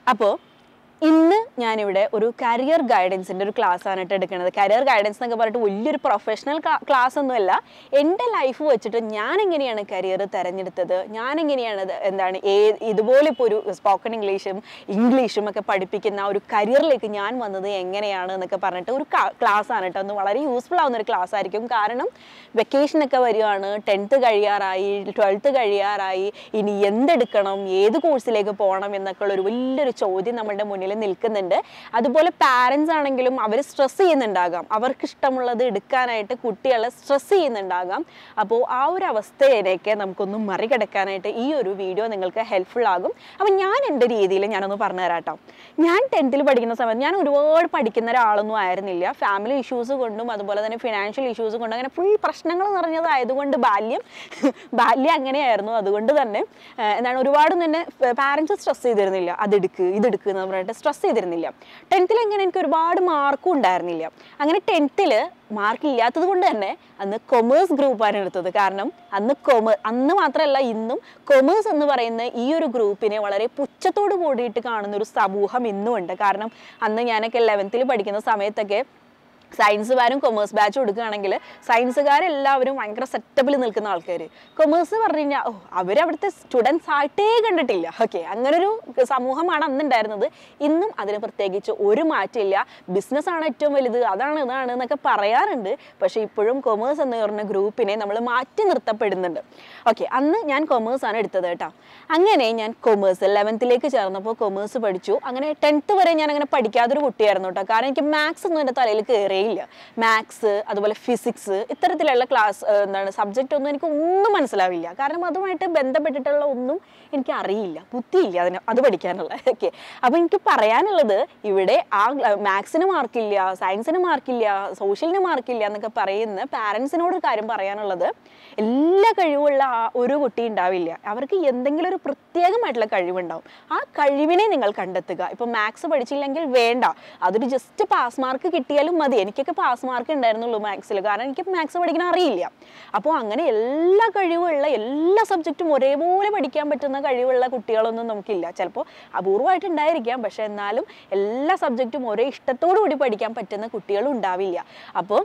അപ്പോൾ ഇന്ന് ഞാനിവിടെ ഒരു കരിയർ ഗൈഡൻസിൻ്റെ ഒരു ക്ലാസ് ആണ് കേട്ടോ എടുക്കുന്നത് കരിയർ ഗൈഡൻസ് എന്നൊക്കെ പറഞ്ഞിട്ട് വലിയൊരു പ്രൊഫഷണൽ ക്ലാസ് ഒന്നുമല്ല എൻ്റെ ലൈഫ് വെച്ചിട്ട് ഞാൻ എങ്ങനെയാണ് കരിയർ തിരഞ്ഞെടുത്തത് ഞാൻ എങ്ങനെയാണ് ഇത് എന്താണ് ഏ ഇതുപോലെ ഇപ്പോൾ ഒരു സ്പോക്കൺ ഇംഗ്ലീഷും ഇംഗ്ലീഷും ഒക്കെ പഠിപ്പിക്കുന്ന ആ ഒരു കരിയറിലേക്ക് ഞാൻ വന്നത് എങ്ങനെയാണ് എന്നൊക്കെ പറഞ്ഞിട്ട് ഒരു ക്ലാസ് ആണ് കേട്ടോ ഒന്ന് വളരെ യൂസ്ഫുൾ ആവുന്ന ഒരു ക്ലാസ് ആയിരിക്കും കാരണം വെക്കേഷൻ ഒക്കെ വരികയാണ് ടെൻത്ത് കഴിയാറായി ട്വൽത്ത് കഴിയാറായി ഇനി എന്തെടുക്കണം ഏത് കോഴ്സിലേക്ക് പോകണം എന്നൊക്കെ ഉള്ള ഒരു വലിയൊരു ചോദ്യം നമ്മുടെ മുന്നിൽ നിൽക്കുന്നുണ്ട് അതുപോലെ പാരൻസ് ആണെങ്കിലും അവർ സ്ട്രെസ് ചെയ്യുന്നുണ്ടാകാം അവർക്ക് ഇഷ്ടമുള്ളത് എടുക്കാനായിട്ട് കുട്ടികളെ സ്ട്രെസ് ചെയ്യുന്നുണ്ടാകാം അപ്പോൾ ആ ഒരു അവസ്ഥയിലേക്ക് നമുക്കൊന്ന് മറികടക്കാനായിട്ട് ഈ ഒരു വീഡിയോ നിങ്ങൾക്ക് ഹെൽപ്ഫുൾ ആകും അപ്പം ഞാൻ എൻ്റെ രീതിയിൽ ഞാനൊന്ന് പറഞ്ഞു തരാം കേട്ടോ ഞാൻ ടെൻത്തിൽ പഠിക്കുന്ന സമയത്ത് ഞാൻ ഒരുപാട് പഠിക്കുന്ന ഒരാളൊന്നും ആയിരുന്നില്ല ഫാമിലി ഇഷ്യൂസ് കൊണ്ടും അതുപോലെ തന്നെ ഫിനാൻഷ്യൽ ഇഷ്യൂസ് കൊണ്ടും അങ്ങനെ ഫുൾ പ്രശ്നങ്ങൾ നിറഞ്ഞതായതുകൊണ്ട് ബാല്യം ബാല്യം അങ്ങനെയായിരുന്നു അതുകൊണ്ട് തന്നെ ആ, എന്താണ് ഒരുപാടൊന്നും എന്നെ പാരൻസ് സ്ട്രെസ് ചെയ്തിരുന്നില്ല അതെടുക്ക് ഇതെടുക്ക് എന്ന് പറഞ്ഞിട്ട് സ്ട്രെസ് ചെയ്തിരുന്നില്ല ടെൻത്തിൽ എങ്ങനെ എനിക്ക് ഒരുപാട് മാർക്കും ഉണ്ടായിരുന്നില്ല അങ്ങനെ ടെൻത്തിൽ മാർക്ക് ഇല്ലാത്തത് കൊണ്ട് തന്നെ അന്ന് കൊമേഴ്സ് ഗ്രൂപ്പാണ് എടുത്തത് കാരണം അന്ന് കൊമേ അന്ന് മാത്രമല്ല ഇന്നും കൊമേഴ്സ് എന്ന് പറയുന്ന ഈ ഒരു ഗ്രൂപ്പിനെ വളരെ പുച്ഛത്തോട് കൂടിയിട്ട് കാണുന്ന ഒരു സമൂഹം ഇന്നും ഉണ്ട് കാരണം അന്ന് ഞാനൊക്കെ ലെവൻത്തിൽ പഠിക്കുന്ന സമയത്തൊക്കെ സയൻസുകാരും കൊമേഴ്സ് ബാച്ചും എടുക്കുകയാണെങ്കിൽ സയൻസുകാരെല്ലാവരും ഭയങ്കര സെറ്റപ്പിൽ നിൽക്കുന്ന ആൾക്കാർ കൊമേഴ്സ് പറഞ്ഞു കഴിഞ്ഞാൽ ഓ അവരവിടുത്തെ സ്റ്റുഡൻസ് ആയിട്ടേ കണ്ടിട്ടില്ല ഓക്കെ അങ്ങനൊരു സമൂഹമാണ് അന്ന് ഉണ്ടായിരുന്നത് ഇന്നും അതിന് പ്രത്യേകിച്ച് ഒരു മാറ്റമില്ല ബിസിനസ്സാണ് ഏറ്റവും വലുത് അതാണ് ഇതാണ് എന്നൊക്കെ പറയാറുണ്ട് പക്ഷേ ഇപ്പോഴും കൊമേഴ്സ് എന്ന് പറഞ്ഞ ഗ്രൂപ്പിനെ നമ്മൾ മാറ്റി നിർത്തപ്പെടുന്നുണ്ട് ഓക്കെ അന്ന് ഞാൻ കൊമേഴ്സ് ആണ് എടുത്തത് കേട്ടോ അങ്ങനെ ഞാൻ കൊമേഴ്സ് ലെവൻത്തിലേക്ക് ചേർന്നപ്പോൾ കൊമേഴ്സ് പഠിച്ചു അങ്ങനെ ടെൻത്ത് വരെ ഞാൻ അങ്ങനെ പഠിക്കാത്തൊരു കുട്ടിയായിരുന്നു കേട്ടോ കാരണം എനിക്ക് മാത്സ് ഒന്നും എൻ്റെ തലയിൽ കയറിയില്ല മാത്സ് അതുപോലെ ഫിസിക്സ് ഇത്തരത്തിലുള്ള ക്ലാസ് എന്താണ് സബ്ജക്റ്റ് ഒന്നും എനിക്ക് ഒന്നും മനസ്സിലാവില്ല കാരണം അതുമായിട്ട് ബന്ധപ്പെട്ടിട്ടുള്ള ഒന്നും എനിക്ക് അറിയില്ല ബുദ്ധിയില്ല അതിന് അത് പഠിക്കാനുള്ള ഓക്കെ അപ്പോൾ എനിക്ക് പറയാനുള്ളത് ഇവിടെ ആ മാത്സിന് മാർക്കില്ല സയൻസിന് മാർക്കില്ല സോഷ്യലിന് മാർക്കില്ല എന്നൊക്കെ പറയുന്ന പാരൻസിനോട് ഒരു കാര്യം പറയാനുള്ളത് എല്ലാ കഴിവുള്ള ആ ഒരു കുട്ടി ഉണ്ടാവില്ല അവർക്ക് എന്തെങ്കിലും ഒരു പ്രത്യേകമായിട്ടുള്ള കഴിവുണ്ടാവും ആ കഴിവിനെ നിങ്ങൾ കണ്ടെത്തുക ഇപ്പം മാത്സ് പഠിച്ചില്ലെങ്കിൽ വേണ്ട അതൊരു ജസ്റ്റ് പാസ് മാർക്ക് കിട്ടിയാലും മതി എനിക്കൊക്കെ പാസ് മാർക്ക് ഉണ്ടായിരുന്നുള്ളൂ മാത്സിൽ കാരണം എനിക്ക് മാത്സ് പഠിക്കാൻ അറിയില്ല അപ്പോൾ അങ്ങനെ എല്ലാ കഴിവുള്ള എല്ലാ സബ്ജക്റ്റും ഒരേപോലെ പഠിക്കാൻ പറ്റുന്ന കഴിവുള്ള കുട്ടികളൊന്നും നമുക്കില്ല ചിലപ്പോൾ അപൂർവമായിട്ട് ഉണ്ടായിരിക്കാം പക്ഷെ എന്നാലും എല്ലാ സബ്ജക്റ്റും ഒരേ ഇഷ്ടത്തോടു കൂടി പഠിക്കാൻ പറ്റുന്ന കുട്ടികളും ഉണ്ടാവില്ല അപ്പോൾ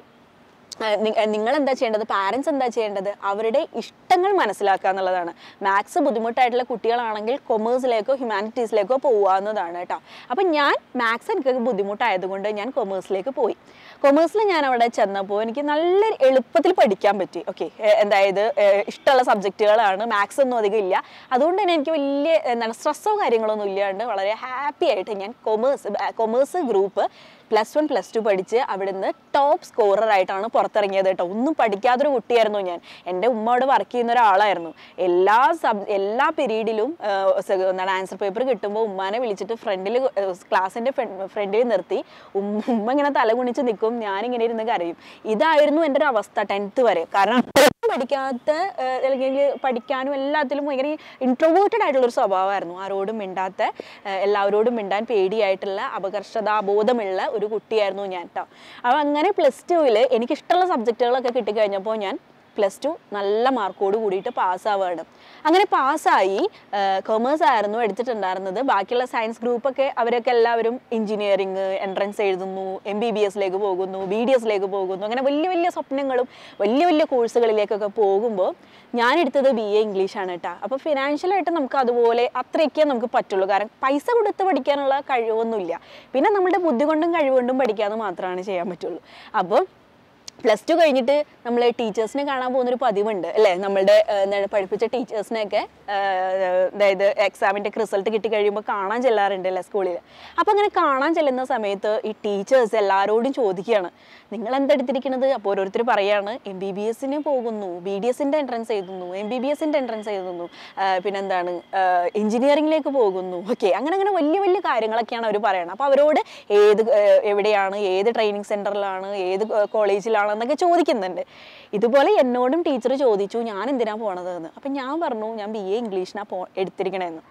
നിങ്ങൾ എന്താ ചെയ്യേണ്ടത് പാരൻസ് എന്താ ചെയ്യേണ്ടത് അവരുടെ ഇഷ്ടങ്ങൾ മനസ്സിലാക്കുക എന്നുള്ളതാണ് മാത്സ് ബുദ്ധിമുട്ടായിട്ടുള്ള കുട്ടികളാണെങ്കിൽ കൊമേഴ്സിലേക്കോ ഹ്യൂമാനിറ്റീസിലേക്കോ പോകാവുന്നതാണ് കേട്ടോ അപ്പം ഞാൻ മാത്സ് എനിക്ക് ബുദ്ധിമുട്ടായതുകൊണ്ട് ഞാൻ കൊമേഴ്സിലേക്ക് പോയി കൊമേഴ്സിൽ ഞാൻ അവിടെ ചെന്നപ്പോൾ എനിക്ക് നല്ല എളുപ്പത്തിൽ പഠിക്കാൻ പറ്റി ഓക്കെ എന്തായത് ഏഹ് ഇഷ്ടമുള്ള സബ്ജക്റ്റുകളാണ് മാത്സ് ഒന്നും അധികം ഇല്ല അതുകൊണ്ട് തന്നെ എനിക്ക് വലിയ എന്താണ് സ്ട്രെസ്സോ കാര്യങ്ങളൊന്നും ഇല്ലാണ്ട് വളരെ ഹാപ്പി ആയിട്ട് ഞാൻ commerce commerce group plus one plus two പഠിച്ച് അവിടുന്ന് ടോപ്പ് സ്കോറർ ആയിട്ടാണ് പുറത്തിറങ്ങിയത് കേട്ടോ ഒന്നും പഠിക്കാത്തൊരു കുട്ടിയായിരുന്നു ഞാൻ എൻ്റെ ഉമ്മ അവിടെ വർക്ക് ചെയ്യുന്ന ഒരാളായിരുന്നു എല്ലാ സബ് എല്ലാ പീരീഡിലും എന്താണ് ആൻസർ പേപ്പർ കിട്ടുമ്പോൾ ഉമ്മാനെ വിളിച്ചിട്ട് ഫ്രണ്ടിൽ ക്ലാസ്സിൻ്റെ ഫ്രണ്ടിൽ നിർത്തി ഉമ്മ ഉമ്മ ഇങ്ങനെ തല കുണിച്ച് നിൽക്കും ഞാനിങ്ങനെ ഇരുന്ന് കരയും ഇതായിരുന്നു എൻ്റെ ഒരു അവസ്ഥ ടെൻത്ത് വരെ കാരണം പഠിക്കാത്ത ഏഹ്, അല്ലെങ്കിൽ പഠിക്കാനും എല്ലാത്തിലും ഭയങ്കര ഇൻട്രോവേർട്ടഡ് ആയിട്ടുള്ള ഒരു സ്വഭാവമായിരുന്നു ആരോടും മിണ്ടാത്ത ഏഹ്, എല്ലാവരോടും മിണ്ടാൻ പേടിയായിട്ടുള്ള അപകർഷതാബോധമുള്ള ഒരു കുട്ടിയായിരുന്നു ഞാൻ കേട്ടോ അപ്പോൾ അങ്ങനെ പ്ലസ് ടുവിൽ എനിക്കിഷ്ടമുള്ള സബ്ജക്റ്റുകളൊക്കെ കിട്ടിക്കഴിഞ്ഞപ്പോൾ ഞാൻ പ്ലസ് ടു നല്ല മാർക്കോട് കൂടിയിട്ട് പാസ്സാവുകയാണ് അങ്ങനെ പാസ്സായി കൊമേഴ്സ് ആയിരുന്നു എടുത്തിട്ടുണ്ടായിരുന്നത് ബാക്കിയുള്ള സയൻസ് ഗ്രൂപ്പൊക്കെ അവരൊക്കെ എല്ലാവരും എഞ്ചിനീയറിങ് എൻട്രൻസ് എഴുതുന്നു എം ബി ബി എസിലേക്ക് പോകുന്നു ബി ഡി എസിലേക്ക് പോകുന്നു അങ്ങനെ വലിയ വലിയ സ്വപ്നങ്ങളും വലിയ വലിയ കോഴ്സുകളിലേക്കൊക്കെ പോകുമ്പോൾ ഞാൻ എടുത്തത് ബി എ ഇംഗ്ലീഷാണ് കേട്ടോ അപ്പോൾ ഫിനാൻഷ്യലായിട്ട് നമുക്ക് അതുപോലെ അത്രയൊക്കെ നമുക്ക് പറ്റുള്ളൂ കാരണം പൈസ കൊടുത്ത് പഠിക്കാനുള്ള കഴിവൊന്നുമില്ല പിന്നെ നമ്മുടെ ബുദ്ധി കൊണ്ടും കഴിവുകൊണ്ടും പഠിക്കാമെന്ന് മാത്രമാണ് ചെയ്യാൻ പറ്റുള്ളൂ അപ്പോൾ പ്ലസ് ടു കഴിഞ്ഞിട്ട് നമ്മൾ ടീച്ചേഴ്സിനെ കാണാൻ പോകുന്നൊരു പതിവുണ്ട് അല്ലേ നമ്മളുടെ ഏഹ്, എന്താണ് പഠിപ്പിച്ച ടീച്ചേഴ്സിനെയൊക്കെ ഏഹ്, അതായത് എക്സാമിൻ്റെ റിസൾട്ട് കിട്ടി കഴിയുമ്പോൾ കാണാൻ ചെല്ലാറുണ്ട് അല്ലേ സ്കൂളിൽ അപ്പോൾ അങ്ങനെ കാണാൻ ചെല്ലുന്ന സമയത്ത് ഈ ടീച്ചേഴ്സ് എല്ലാവരോടും ചോദിക്കുകയാണ് നിങ്ങൾ എന്തെടുത്തിരിക്കുന്നത് അപ്പോൾ ഓരോരുത്തർ പറയാണ് എം ബി ബി എസിന് പോകുന്നു ബി ഡി എസിൻ്റെ എൻട്രൻസ് എഴുതുന്നു എം ബി ബി എസിൻ്റെ എൻട്രൻസ് എഴുതുന്നു ആഹ് പിന്നെന്താണ് എഞ്ചിനീയറിംഗിലേക്ക് പോകുന്നു ഓക്കെ അങ്ങനെ അങ്ങനെ വലിയ വലിയ കാര്യങ്ങളൊക്കെയാണ് അവർ പറയുന്നത് അപ്പോൾ അവരോട് ഏത് ആഹ് എവിടെയാണ് ഏത് ട്രെയിനിങ് സെൻറ്ററിലാണ് ഏത് കോളേജിലാണ് എന്നൊക്കെ ചോദിക്കുന്നുണ്ട് ഇതുപോലെ എന്നോടും ടീച്ചർ ചോദിച്ചു ഞാൻ എന്തിനാ പോണത് എന്ന് അപ്പം ഞാൻ പറഞ്ഞു ഞാൻ ബി എ ഇംഗ്ലീഷിനാണ് പോ എടുത്തിരിക്കണേന്ന്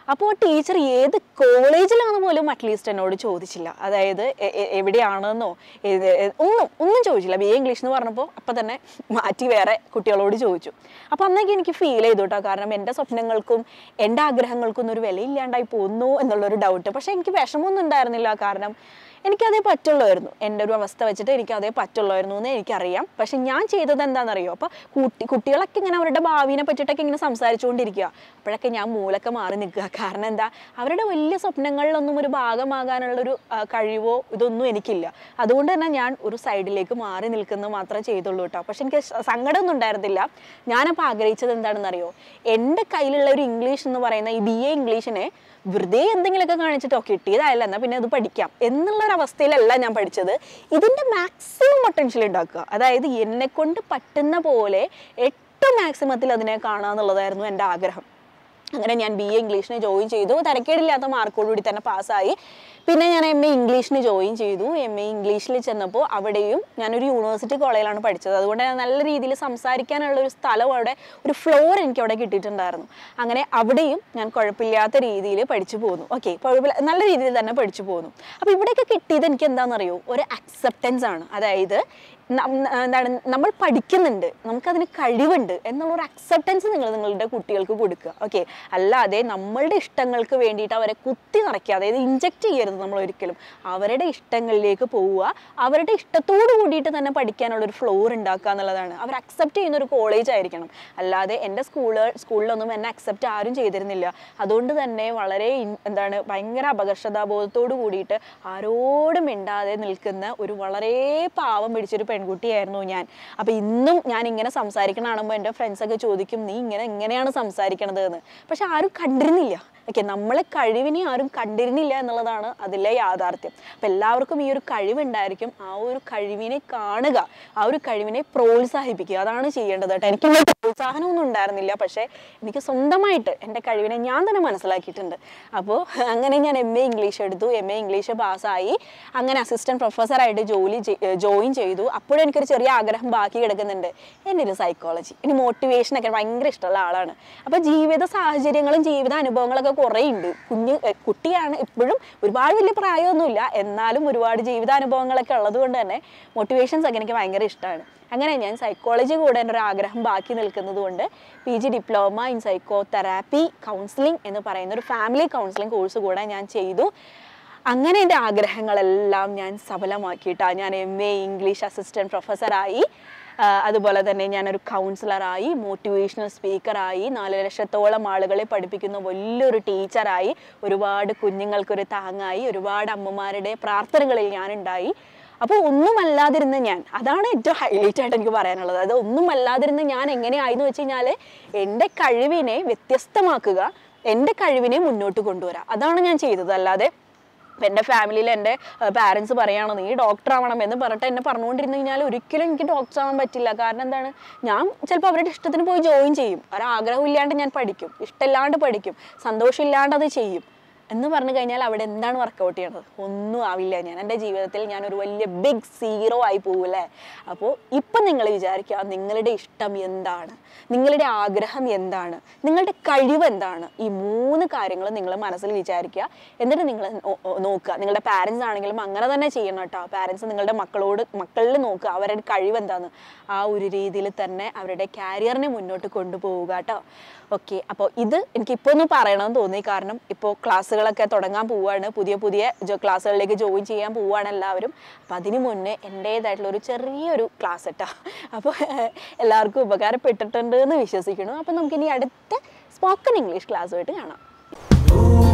അപ്പോൾ ടീച്ചർ ഏത് കോളേജിലാണെന്ന് പോലും അറ്റ്ലീസ്റ്റ് എന്നോട് ചോദിച്ചില്ല അതായത് എ- എ- എവിടെയാണെന്നോ ഏത് ഏ- ഒന്നും ഒന്നും ചോദിച്ചില്ല ബി എ ഇംഗ്ലീഷ് എന്ന് പറഞ്ഞപ്പോൾ അപ്പം തന്നെ മാറ്റി വേറെ കുട്ടികളോട് ചോദിച്ചു അപ്പോൾ അന്നേക്ക് എനിക്ക് ഫീൽ ചെയ്തു കേട്ടോ കാരണം എൻ്റെ സ്വപ്നങ്ങൾക്കും എൻ്റെ ആഗ്രഹങ്ങൾക്കും ഒന്നും ഒരു വിലയില്ലാണ്ടായി പോകുന്നു എന്നുള്ളൊരു ഡൗട്ട് പക്ഷേ എനിക്ക് വിഷമമൊന്നും ഉണ്ടായിരുന്നില്ല കാരണം എനിക്കതേ പറ്റുള്ളായിരുന്നു എൻ്റെ ഒരു അവസ്ഥ വെച്ചിട്ട് എനിക്ക് അതേ പറ്റുള്ളായിരുന്നു എന്ന് എനിക്കറിയാം പക്ഷെ ഞാൻ ചെയ്തത് എന്താണെന്നറിയോ അപ്പോൾ കുട്ടി കുട്ടികളൊക്കെ ഇങ്ങനെ അവരുടെ ഭാവിനെ പറ്റിയിട്ടൊക്കെ ഇങ്ങനെ സംസാരിച്ചുകൊണ്ടിരിക്കുക അപ്പോഴൊക്കെ ഞാൻ മൂലൊക്കെ മാറി നിൽക്കുക കാരണം എന്താ അവരുടെ വലിയ സ്വപ്നങ്ങളിലൊന്നും ഒരു ഭാഗമാകാനുള്ളൊരു ആ, കഴിവോ ഇതൊന്നും എനിക്കില്ല അതുകൊണ്ട് തന്നെ ഞാൻ ഒരു സൈഡിലേക്ക് മാറി നിൽക്കുന്നത് മാത്രമേ ചെയ്തുള്ളൂ കേട്ടോ പക്ഷെ എനിക്ക് സ- സങ്കടമൊന്നും ഉണ്ടായിരുന്നില്ല ഞാനപ്പോൾ ആഗ്രഹിച്ചത് എന്താണെന്നറിയോ എൻ്റെ കയ്യിലുള്ള ഒരു ഇംഗ്ലീഷ് എന്ന് പറയുന്ന ഈ ബി എ ഇംഗ്ലീഷിനെ വെറുതെ എന്തെങ്കിലുമൊക്കെ കാണിച്ചിട്ടോ കിട്ടിയതായല്ല എന്നാൽ പിന്നെ അത് പഠിക്കാം എന്നുള്ള ഒരു അവസ്ഥയിലല്ല ഞാൻ പഠിച്ചത് ഇതിൻ്റെ മാക്സിമം പൊട്ടൻഷ്യൽ ഉണ്ടാക്കുക അതായത് എന്നെ കൊണ്ട് പറ്റുന്ന പോലെ ഏറ്റവും മാക്സിമത്തിൽ അതിനെ കാണുക എന്നുള്ളതായിരുന്നു എൻ്റെ ആഗ്രഹം അങ്ങനെ ഞാൻ ബി എ ഇംഗ്ലീഷിന് ജോയിൻ ചെയ്തു തരക്കേടില്ലാത്ത മാർക്കോടുകൂടി തന്നെ പാസ്സായി പിന്നെ ഞാൻ എം എ ഇംഗ്ലീഷിന് ജോയിൻ ചെയ്തു എം എ ഇംഗ്ലീഷിൽ ചെന്നപ്പോൾ അവിടെയും ഞാനൊരു യൂണിവേഴ്സിറ്റി കോളേജിലാണ് പഠിച്ചത് അതുകൊണ്ട് തന്നെ നല്ല രീതിയിൽ സംസാരിക്കാനുള്ള ഒരു സ്ഥലം അവിടെ ഒരു ഫ്ലോർ എനിക്ക് അവിടെ കിട്ടിയിട്ടുണ്ടായിരുന്നു അങ്ങനെ അവിടെയും ഞാൻ കുഴപ്പമില്ലാത്ത രീതിയിൽ പഠിച്ചു പോന്നു ഓക്കെ കുഴപ്പമില്ല നല്ല രീതിയിൽ തന്നെ പഠിച്ചു പോന്നു അപ്പോൾ ഇവിടെയൊക്കെ കിട്ടിയത് എനിക്ക് എന്താണെന്നറിയോ ഒരു അക്സെപ്റ്റൻസ് ആണ് അതായത് നം- എന്താണ് നമ്മൾ പഠിക്കുന്നുണ്ട് നമുക്കതിന് കഴിവുണ്ട് എന്നുള്ളൊരു അക്സെപ്റ്റൻസ് നിങ്ങൾ നിങ്ങളുടെ കുട്ടികൾക്ക് കൊടുക്കുക ഓക്കെ അല്ലാതെ നമ്മളുടെ ഇഷ്ടങ്ങൾക്ക് വേണ്ടിയിട്ട് അവരെ കുത്തി നിറയ്ക്കുക അതായത് ഇഞ്ചക്ട് ചെയ്യരുത് നമ്മൾ ഒരിക്കലും അവരുടെ ഇഷ്ടങ്ങളിലേക്ക് പോവുക അവരുടെ ഇഷ്ടത്തോട് കൂടിയിട്ട് തന്നെ പഠിക്കാനുള്ളൊരു ഫ്ലോർ ഉണ്ടാക്കുക എന്നുള്ളതാണ് അവർ അക്സെപ്റ്റ് ചെയ്യുന്ന ഒരു കോളേജ് ആയിരിക്കണം അല്ലാതെ എൻ്റെ സ്കൂള് സ്കൂളിലൊന്നും എന്നെ അക്സെപ്റ്റ് ആരും ചെയ്തിരുന്നില്ല അതുകൊണ്ട് തന്നെ വളരെ ഇൻ- എന്താണ് ഭയങ്കര അപകർഷതാബോധത്തോട് കൂടിയിട്ട് ആരോടും മിണ്ടാതെ നിൽക്കുന്ന ഒരു വളരെ പാവം പിടിച്ചൊരു പെൺകുട്ടിയായിരുന്നു ഞാൻ അപ്പോൾ ഇന്നും ഞാൻ ഇങ്ങനെ സംസാരിക്കണ കാണുമ്പോൾ എൻ്റെ ഫ്രണ്ട്സൊക്കെ ചോദിക്കും നീ ഇങ്ങനെ എങ്ങനെയാണ് സംസാരിക്കണത് എന്ന് പക്ഷെ ആരും കണ്ടിരുന്നില്ല ഓക്കെ നമ്മളെ കഴിവിനെ ആരും കണ്ടിരുന്നില്ല എന്നുള്ളതാണ് അതിലെ യാഥാർത്ഥ്യം അപ്പം എല്ലാവർക്കും ഈ ഒരു കഴിവുണ്ടായിരിക്കും ആ ഒരു കഴിവിനെ കാണുക ആ ഒരു കഴിവിനെ പ്രോത്സാഹിപ്പിക്കുക അതാണ് ചെയ്യേണ്ടത് കേട്ടോ എനിക്ക് പ്രോത്സാഹനമൊന്നും ഉണ്ടായിരുന്നില്ല പക്ഷേ എനിക്ക് സ്വന്തമായിട്ട് എൻ്റെ കഴിവിനെ ഞാൻ തന്നെ മനസ്സിലാക്കിയിട്ടുണ്ട് അപ്പോൾ അങ്ങനെ ഞാൻ എം എ ഇംഗ്ലീഷ് എടുത്തു എം എ ഇംഗ്ലീഷ് പാസ്സായി അങ്ങനെ അസിസ്റ്റൻറ്റ് പ്രൊഫസറായിട്ട് ജോലി ജോയിൻ ചെയ്തു അപ്പോഴും എനിക്കൊരു ചെറിയ ആഗ്രഹം ബാക്കി കിടക്കുന്നുണ്ട് എൻ്റെ ഒരു സൈക്കോളജി ഇനി മോട്ടിവേഷനൊക്കെ ഭയങ്കര ഇഷ്ടമുള്ള ആളാണ് അപ്പോൾ ജീവിത സാഹചര്യങ്ങളും ജീവിത അനുഭവങ്ങളൊക്കെ കുറേ ഉണ്ട് കുഞ്ഞ് എ, കുട്ടിയാണ് ഇപ്പോഴും ഒരുപാട് വലിയ പ്രായമൊന്നുമില്ല എന്നാലും ഒരുപാട് ജീവിതാനുഭവങ്ങളൊക്കെ ഉള്ളത് കൊണ്ട് തന്നെ മോട്ടിവേഷൻസ് ഒക്കെ എനിക്ക് ഭയങ്കര ഇഷ്ടമാണ് അങ്ങനെ ഞാൻ സൈക്കോളജി കൂടെ എൻ്റെ ഒരു ആഗ്രഹം ബാക്കി നിൽക്കുന്നത് കൊണ്ട് P G diploma in psychotherapy counselling എന്ന് പറയുന്ന ഒരു ഫാമിലി കൗൺസിലിംഗ് കോഴ്സ് കൂടെ ഞാൻ ചെയ്തു അങ്ങനെ എൻ്റെ ആഗ്രഹങ്ങളെല്ലാം ഞാൻ സഫലമാക്കിയിട്ടാണ് ഞാൻ എം എ ഇംഗ്ലീഷ് അസിസ്റ്റൻറ്റ് പ്രൊഫസറായി ആഹ് അതുപോലെ തന്നെ ഞാനൊരു കൗൺസിലറായി മോട്ടിവേഷണൽ സ്പീക്കറായി നാല് ലക്ഷത്തോളം ആളുകളെ പഠിപ്പിക്കുന്ന വലിയൊരു ടീച്ചറായി ഒരുപാട് കുഞ്ഞുങ്ങൾക്കൊരു താങ്ങായി ഒരുപാട് അമ്മമാരുടെ പ്രാർത്ഥനകളിൽ ഞാനുണ്ടായി അപ്പോൾ ഒന്നുമല്ലാതിരുന്ന ഞാൻ അതാണ് ഏറ്റവും ഹൈലൈറ്റ് ആയിട്ട് എനിക്ക് പറയാനുള്ളത് അത് ഒന്നുമല്ലാതിരുന്ന ഞാൻ എങ്ങനെയായെന്ന് വെച്ച് കഴിഞ്ഞാൽ എൻ്റെ കഴിവിനെ വ്യത്യസ്തമാക്കുക എൻ്റെ കഴിവിനെ മുന്നോട്ട് കൊണ്ടുവരാം അതാണ് ഞാൻ ചെയ്തത് അല്ലാതെ ഇപ്പം എൻ്റെ ഫാമിലിയിൽ എൻ്റെ പാരൻസ് പറയുകയാണ് നീ ഡോക്ടർ ആവണം എന്ന് പറഞ്ഞിട്ട് എന്നെ പറഞ്ഞുകൊണ്ടിരുന്നു കഴിഞ്ഞാൽ ഒരിക്കലും എനിക്ക് ഡോക്ടർ ആവാൻ പറ്റില്ല കാരണം എന്താണ് ഞാൻ ചിലപ്പോൾ അവരുടെ ഇഷ്ടത്തിന് പോയി ജോയിൻ ചെയ്യും ഒരാഗ്രഹം ഇല്ലാണ്ട് ഞാൻ പഠിക്കും ഇഷ്ടമില്ലാണ്ട് പഠിക്കും സന്തോഷമില്ലാണ്ട് അത് ചെയ്യും എന്ന് പറഞ്ഞു കഴിഞ്ഞാൽ അവിടെ എന്താണ് വർക്കൗട്ട് ചെയ്യണത് ഒന്നും ആവില്ല ഞാൻ എൻ്റെ ജീവിതത്തിൽ ഞാൻ ഒരു വലിയ ബിഗ് സീറോ ആയി പോവില്ലേ അപ്പോൾ ഇപ്പം നിങ്ങൾ വിചാരിക്കുക നിങ്ങളുടെ ഇഷ്ടം എന്താണ് നിങ്ങളുടെ ആഗ്രഹം എന്താണ് നിങ്ങളുടെ കഴിവ് എന്താണ് ഈ മൂന്ന് കാര്യങ്ങൾ നിങ്ങൾ മനസ്സിൽ വിചാരിക്കുക എന്നിട്ട് നിങ്ങൾ നോക്കുക നിങ്ങളുടെ പാരൻസ് ആണെങ്കിലും അങ്ങനെ തന്നെ ചെയ്യണം കേട്ടോ പാരൻസ് നിങ്ങളുടെ മക്കളോട് മക്കളിൽ നോക്കുക അവരുടെ കഴിവ് എന്താണ് ആ ഒരു രീതിയിൽ തന്നെ അവരുടെ കാരിയറിനെ മുന്നോട്ട് കൊണ്ടുപോവുക കേട്ടോ ഓക്കെ അപ്പോൾ ഇത് എനിക്ക് ഇപ്പോൾ ഒന്ന് പറയണമെന്ന് തോന്നി കാരണം ഇപ്പോൾ ക്ലാസ്സുകളൊക്കെ തുടങ്ങാൻ പോവുകയാണ് പുതിയ പുതിയ ജോ- ക്ലാസ്സുകളിലേക്ക് ജോയിൻ ചെയ്യാൻ പോവുകയാണ് എല്ലാവരും അപ്പം അതിന് മുന്നേ എൻ്റേതായിട്ടുള്ള ഒരു ചെറിയൊരു ക്ലാസ് കേട്ടോ അപ്പോൾ എല്ലാവർക്കും ഉപകാരപ്പെട്ടിട്ടുണ്ട് എന്ന് വിശ്വസിക്കുന്നു അപ്പോൾ നമുക്കിനി അടുത്ത സ്പോക്കൺ ഇംഗ്ലീഷ് ക്ലാസ്സുമായിട്ട് കാണാം